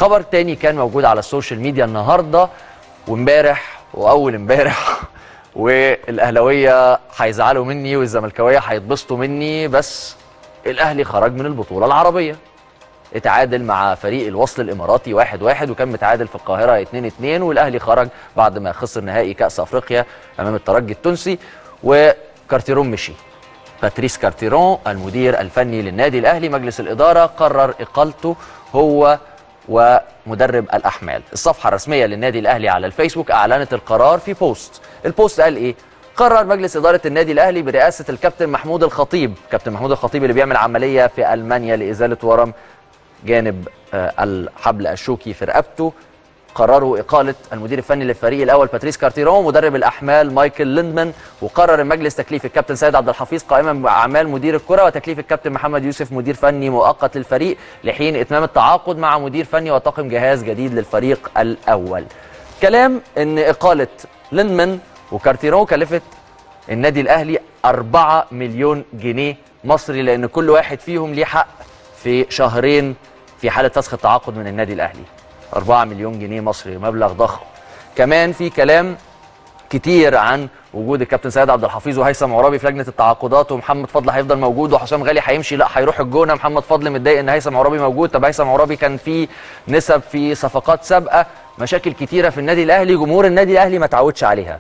خبر تاني كان موجود على السوشيال ميديا النهارده وامبارح واول امبارح والاهلاويه هيزعلوا مني والزملكاويه هيتبسطوا مني بس الاهلي خرج من البطوله العربيه اتعادل مع فريق الوصل الاماراتي 1-1 واحد واحد وكان متعادل في القاهره 2-2 والاهلي خرج بعد ما خسر نهائي كاس افريقيا امام الترجي التونسي وكارتيرون مشي باتريس كارتيرون المدير الفني للنادي الاهلي مجلس الاداره قرر اقالته هو ومدرب الاحمال الصفحه الرسميه للنادي الاهلي على الفيسبوك اعلنت القرار في بوست البوست قال ايه قرر مجلس إدارة النادي الأهلي برئاسة الكابتن محمود الخطيب كابتن محمود الخطيب اللي بيعمل عملية في ألمانيا لإزالة ورم جانب آه، الحبل الشوكي في رقبته قرروا إقالة المدير الفني للفريق الأول باتريس كارتيرون ومدرب الأحمال مايكل ليندمان وقرر المجلس تكليف الكابتن سيد عبد الحفيظ قائما بأعمال مدير الكرة وتكليف الكابتن محمد يوسف مدير فني مؤقت للفريق لحين إتمام التعاقد مع مدير فني وطاقم جهاز جديد للفريق الأول كلام إن إقالة ليندمان وكارتيرون كلفت النادي الأهلي 4 مليون جنيه مصري لأن كل واحد فيهم ليه حق في شهرين في حالة فسخ التعاقد من النادي الأهلي 4 مليون جنيه مصري مبلغ ضخم كمان في كلام كتير عن وجود الكابتن سيد عبد الحفيظ وهيثم عرابي في لجنه التعاقدات ومحمد فضل هيفضل موجود وحسام غالي هيمشي لا هيروح الجونه محمد فضل متضايق ان هيثم عرابي موجود طب هيثم عرابي كان في نسب في صفقات سابقه مشاكل كتيره في النادي الاهلي جمهور النادي الاهلي ما تعودش عليها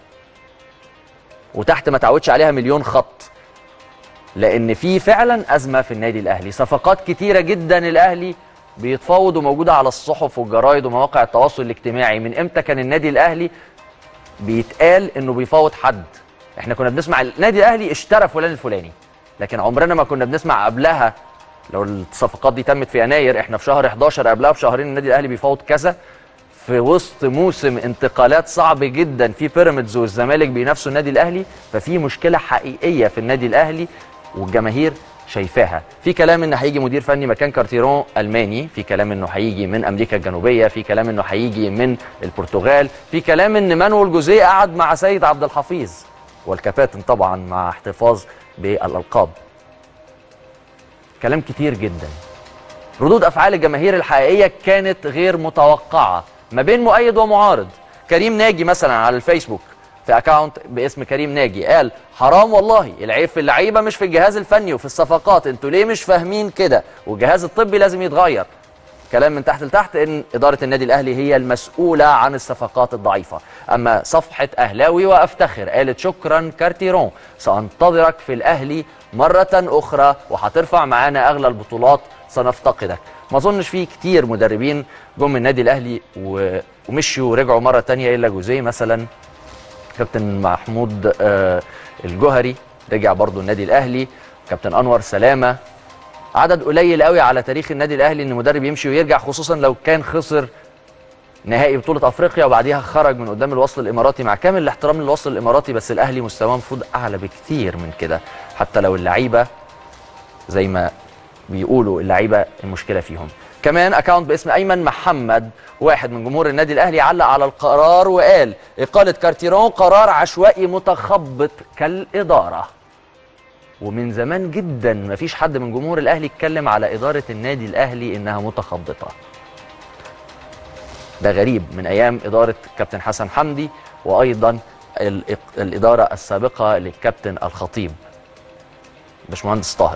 وتحت ما تعودش عليها مليون خط لان في فعلا ازمه في النادي الاهلي صفقات كتيره جدا الاهلي بيتفاوض وموجوده على الصحف والجرايد ومواقع التواصل الاجتماعي من امتى كان النادي الاهلي بيتقال انه بيفاوض حد احنا كنا بنسمع النادي الاهلي اشترى فلان الفلاني لكن عمرنا ما كنا بنسمع قبلها لو الصفقات دي تمت في يناير احنا في شهر 11 قبلها بشهرين النادي الاهلي بيفاوض كذا في وسط موسم انتقالات صعب جدا في بيراميدز والزمالك بينافسوا النادي الاهلي ففي مشكله حقيقيه في النادي الاهلي والجماهير شايفاها في كلام ان هيجي مدير فني مكان كارتيرون الماني في كلام انه هيجي من امريكا الجنوبيه في كلام انه هيجي من البرتغال في كلام ان مانويل جوزيه قعد مع سيد عبد الحفيظ والكباتن طبعا مع احتفاظ بالالقاب كلام كتير جدا ردود افعال الجماهير الحقيقيه كانت غير متوقعه ما بين مؤيد ومعارض كريم ناجي مثلا على الفيسبوك في اكاونت باسم كريم ناجي قال حرام والله العيب في اللعيبه مش في الجهاز الفني وفي الصفقات انتوا ليه مش فاهمين كده والجهاز الطبي لازم يتغير كلام من تحت لتحت ان اداره النادي الاهلي هي المسؤوله عن الصفقات الضعيفه اما صفحه اهلاوي وافتخر قالت شكرا كارتيرون سانتظرك في الاهلي مره اخرى وهترفع معانا اغلى البطولات سنفتقدك ما اظنش في كتير مدربين جم من النادي الاهلي و... ومشوا ورجعوا مره تانية الا جوزيه مثلا كابتن محمود آه الجوهري رجع برضو النادي الاهلي كابتن انور سلامه عدد قليل قوي على تاريخ النادي الاهلي ان مدرب يمشي ويرجع خصوصا لو كان خسر نهائي بطوله افريقيا وبعديها خرج من قدام الوصل الاماراتي مع كامل الاحترام للوصل الاماراتي بس الاهلي مستواه المفروض اعلى بكتير من كده حتى لو اللعيبه زي ما بيقولوا اللعيبه المشكله فيهم كمان اكاونت باسم ايمن محمد واحد من جمهور النادي الاهلي علق على القرار وقال اقاله كارتيرون قرار عشوائي متخبط كالاداره ومن زمان جدا مفيش حد من جمهور الاهلي اتكلم على اداره النادي الاهلي انها متخبطه ده غريب من ايام اداره كابتن حسن حمدي وايضا الإق- الاداره السابقه للكابتن الخطيب باشمهندس طاهر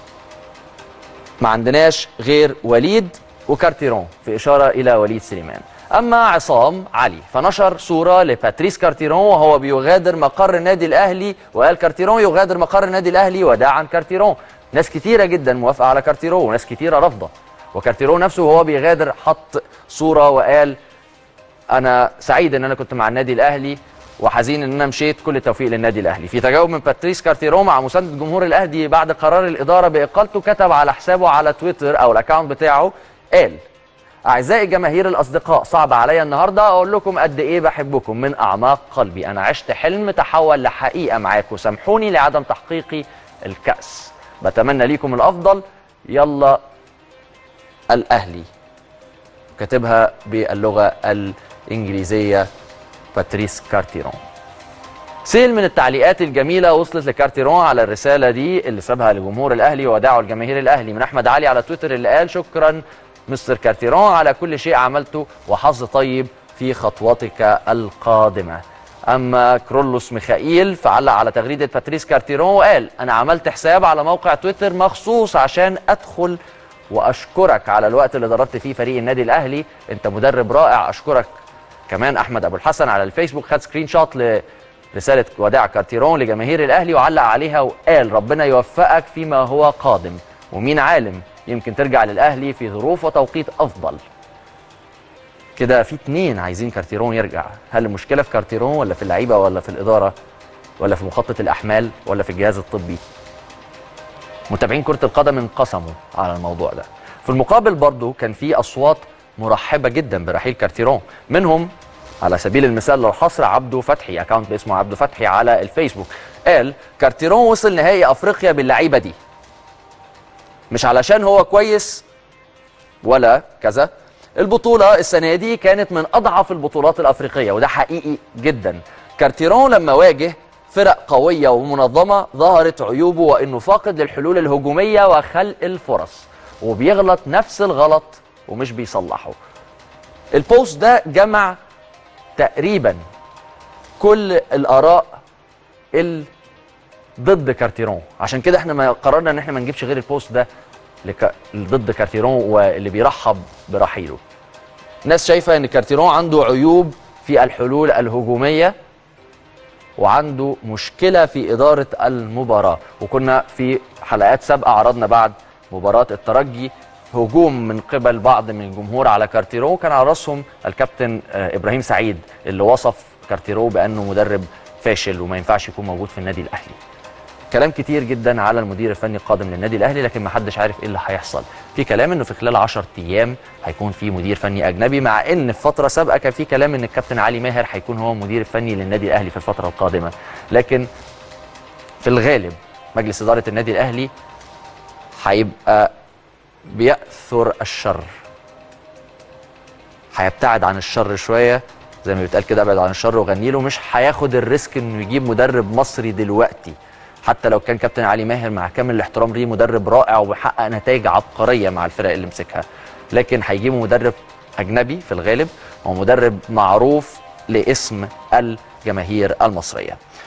ما عندناش غير وليد وكارتيرون في إشارة إلى وليد سليمان أما عصام علي فنشر صورة لباتريس كارتيرون وهو بيغادر مقر النادي الأهلي وقال كارتيرون يغادر مقر النادي الأهلي وداعا كارتيرون ناس كتيرة جدا موافقة على كارتيرون وناس كتيرة رافضة وكارتيرون نفسه وهو بيغادر حط صورة وقال انا سعيد ان انا كنت مع النادي الاهلي وحزين ان انا مشيت كل التوفيق للنادي الاهلي في تجاوب من باتريس كارتيرون مع مسانده جمهور الاهلي بعد قرار الاداره باقالته كتب على حسابه على تويتر او الاكونت بتاعه قال اعزائي الجماهير الاصدقاء صعب عليا النهارده اقول لكم قد ايه بحبكم من اعماق قلبي انا عشت حلم تحول لحقيقه معاكم سامحوني لعدم تحقيقي الكاس بتمنى ليكم الافضل يلا الاهلي كاتبها باللغه الانجليزيه باتريس كارتيرون سيل من التعليقات الجميله وصلت لكارتيرون على الرساله دي اللي سابها لجمهور الاهلي ودعوا الجماهير الاهلي من احمد علي على تويتر اللي قال شكرا مستر كارتيرون على كل شيء عملته وحظ طيب في خطوتك القادمه اما كرولوس ميخائيل فعلق على تغريده باتريس كارتيرون وقال انا عملت حساب على موقع تويتر مخصوص عشان ادخل واشكرك على الوقت اللي دربت فيه فريق النادي الاهلي انت مدرب رائع اشكرك كمان احمد ابو الحسن على الفيسبوك خد سكرين شوت لرساله وداع كارتيرون لجماهير الاهلي وعلق عليها وقال ربنا يوفقك فيما هو قادم ومين عالم يمكن ترجع للاهلي في ظروف وتوقيت افضل كده في اتنين عايزين كارتيرون يرجع هل المشكله في كارتيرون ولا في اللعيبه ولا في الاداره ولا في مخطط الاحمال ولا في الجهاز الطبي متابعين كره القدم انقسموا على الموضوع ده في المقابل برضو كان في اصوات مرحبه جدا برحيل كارتيرون منهم على سبيل المثال للحصر عبده فتحي اكونت باسمه عبده فتحي على الفيسبوك قال كارتيرون وصل نهائي افريقيا باللعيبه دي مش علشان هو كويس ولا كذا البطولة السنة دي كانت من أضعف البطولات الأفريقية وده حقيقي جدا كارتيرون لما واجه فرق قوية ومنظمة ظهرت عيوبه وإنه فاقد للحلول الهجومية وخلق الفرص وبيغلط نفس الغلط ومش بيصلحه البوست ده جمع تقريبا كل الآراء ال ضد كارتيرون عشان كده احنا ما قررنا ان احنا ما نجيبش غير البوست ده لك... ضد كارتيرون واللي بيرحب برحيله ناس شايفه ان كارتيرون عنده عيوب في الحلول الهجوميه وعنده مشكله في اداره المباراه وكنا في حلقات سابقه عرضنا بعد مباراه الترجي هجوم من قبل بعض من الجمهور على كارتيرو كان على راسهم الكابتن آه، ابراهيم سعيد اللي وصف كارتيرو بانه مدرب فاشل وما ينفعش يكون موجود في النادي الاهلي كلام كتير جدا على المدير الفني القادم للنادي الاهلي لكن ما حدش عارف ايه اللي هيحصل في كلام انه في خلال 10 ايام هيكون في مدير فني اجنبي مع ان في فتره سابقه كان في كلام ان الكابتن علي ماهر هيكون هو المدير الفني للنادي الاهلي في الفتره القادمه لكن في الغالب مجلس اداره النادي الاهلي هيبقى بيأثر الشر هيبتعد عن الشر شويه زي ما بيتقال كده ابعد عن الشر وغني له مش هياخد الريسك انه يجيب مدرب مصري دلوقتي حتى لو كان كابتن علي ماهر مع كامل الاحترام ليه مدرب رائع وبيحقق نتائج عبقريه مع الفرق اللي مسكها لكن هيجيبوا مدرب اجنبي في الغالب ومدرب معروف لاسم الجماهير المصريه